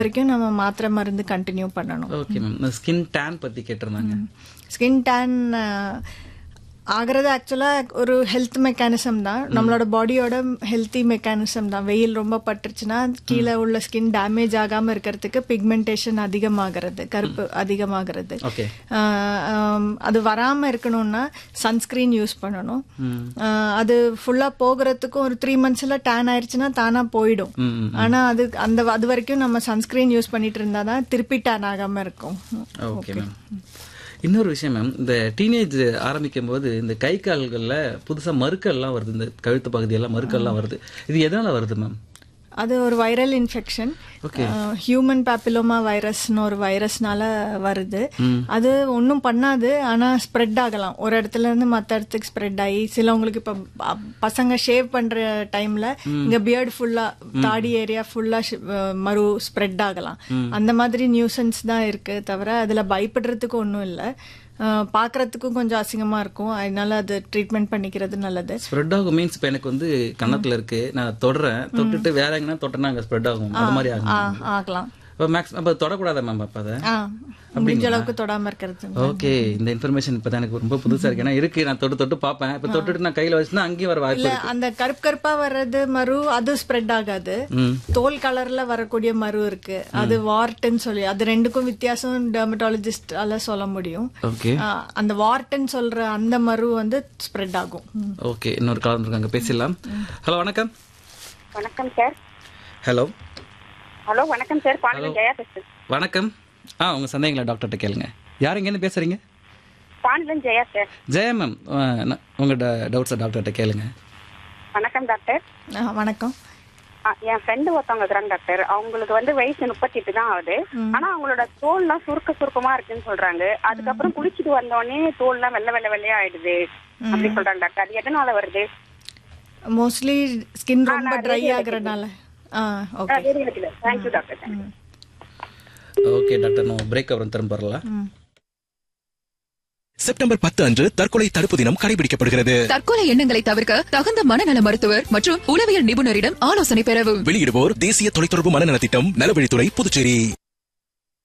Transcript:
வரைக்கும் நம்ம மாத்திரை மருந்து கண்டினியூ பண்ணணும் ஓகே மேம் ஸ்கின் டேன் பத்தி கேட்டிருந்தாங்க ஸ்கின் டேன் ஆகிறது ஆக்சுவலா ஒரு ஹெல்த் மெக்கானிசம் தான் நம்மளோட பாடியோட ஹெல்த்தி மெக்கானிசம் தான் வெயில் ரொம்ப பட்டுருச்சுன்னா கீழே உள்ள ஸ்கின் டேமேஜ் ஆகாம இருக்கிறதுக்கு பிக்மெண்டேஷன் அதிகமாகிறது கருப்பு அதிகமாகிறது ஓகே ஆஹ் ஆம், அது வராம இருக்கணும்னா சன்ஸ்கிரீன் யூஸ் பண்ணணும் ஆஹ் அது ஃபுல்லா போகிறதுக்கும் ஒரு த்ரீ மந்த்ஸ்ல டேன் ஆயிருச்சுன்னா தானா போயிடும் ம், ம். ஆனா அது அந்த அது வரைக்கும் நம்ம சன்ஸ்கிரீன் யூஸ் பண்ணிட்டு இருந்தாதான் திருப்பி டேன் ஆகாம இருக்கும் ஓகே மேம் இன்னொரு விஷயம் மேம் இந்த டீனேஜ் ஆரம்பிக்கும் போது இந்த கை கால்கள்ல புதுசா மறுக்கல்லாம் வருது இந்த கழுத்து பகுதியெல்லாம் மறுக்கல்லாம் வருது இது எதனால வருது மேம் அது ஒரு viral infection Okay. Human papilloma வைரஸ்னு ஒரு வைரஸ்னால வருது அது ஒன்றும் பண்ணாது ஆனா ஸ்ப்ரெட் ஆகலாம் ஒரு இடத்துல இருந்து மற்ற இடத்துக்கு ஸ்ப்ரெட் ஆகி சிலவங்களுக்கு இப்ப ப- பசங்க ஷேவ் பண்ற டைம்ல இங்க பியர்டு ஃபுல்லா தாடி ஏரியா ஃபுல்லா மறு ஸ்ப்ரெட் ஆகலாம் அந்த மாதிரி நியூசன்ஸ் தான் இருக்கு தவிர அதுல பயப்படுறதுக்கு ஒன்றும் இல்லை பாக்குறதுக்கும் கொஞ்சம் அசிங்கமா இருக்கும் அதனால அது ட்ரீட்மெண்ட் பண்ணிக்கிறது நல்லது ஸ்ப்ரெட் ஆகும் மீன்ஸ் இப்போ எனக்கு வந்து கன்னத்துல இருக்கு நான் தொடுறேன் தொட்டுட்டு வேற எங்கன்னா தொட்டனா அங்க ஸ்ப்ரெட் ஆகும் அது மாதிரி ஆகும் ஆ, ஆகலாம் அப்போ மேக்ஸ் அப்போ தொடக்கூடாதா மேம் அப்போ அதை ஆ முடிஞ்ச அளவுக்கு தொடாம இருக்கிறது ஓகே இந்த இன்ஃபர்மேஷன் இப்போ எனக்கு ரொம்ப புதுசா இருக்கு ஏன்னா இருக்கு நான் தொட்டு தொட்டு பார்ப்பேன் இப்போ தொட்டுட்டு நான் கையில வச்சுனா அங்கேயும் வர வாய்ப்பு இல்ல இருக்கு அந்த கருப்பு கருப்பா வர்றது மரு அது ஸ்ப்ரெட் ஆகாது ம் தோல் கலர்ல வரக்கூடிய மரு இருக்கு அது வார்ட்னு சொல்லி அது ரெண்டுக்கும் வித்தியாசம் டெர்மட்டாலஜிஸ்டால சொல்ல முடியும் ஓகே ஆ, அந்த வார்ட்னு சொல்ற அந்த மரு வந்து ஸ்ப்ரெட் ஆகும் ம். ஓகே இன்னொரு காலம் இருக்காங்க பேசிடலாம் ஹலோ வணக்கம் வணக்கம் சார் ஹலோ ஹலோ வணக்கம் சார் பாண்டியன் ஜெயா பேசுறேன் வணக்கம் ஆ உங்க சந்தேகங்களா டாக்டர்கிட்ட கேளுங்க யார் இங்கேருந்து பேசுறீங்க பாண்டியன் ஜெயா சார் ஜெயா மேம் உங்க டவுட்ஸை டாக்டர்கிட்ட கேளுங்க வணக்கம் டாக்டர் ஆ, வணக்கம் ஆ, என் ஃப்ரெண்டு ஒருத்தவங்க இருக்கிறாங்க டாக்டர் அவங்களுக்கு வந்து வயசு முப்பத்தி எட்டு தான் ஆகுது ஆனா அவங்களோட தோல்லாம் சுருக்க சுருக்கமா இருக்குன்னு சொல்றாங்க அதுக்கப்புறம் குளிச்சுட்டு வந்தோடனே தோல்லாம் வெள்ளை வெள்ளை வெள்ளையா ஆயிடுது அப்படி சொல்றாங்க டாக்டர் அது எதனால வருது மோஸ்ட்லி ஸ்கின் ரொம்ப ட்ரை ஆகுறதுனால ஆ okay thank you doctor thank you okay doctor நம்ம பிரேக் அப்புறம் திரும்ப வரலாம் ம் செப்டம்பர் பத்து அன்று தற்கொலை தடுப்பு தினம் கடைபிடிக்கப்படுகிறது தற்கொலை எண்ணங்களை தவிர்க்க தகுந்த மனநல மருத்துவர் மற்றும் உளவியல் நிபுணரிடம் ஆலோசனை பெறவும் வெளியிடுவோர் தேசிய தொலைத்தொடர்பு மனநல திட்டம் நலவழித்துறை புதுச்சேரி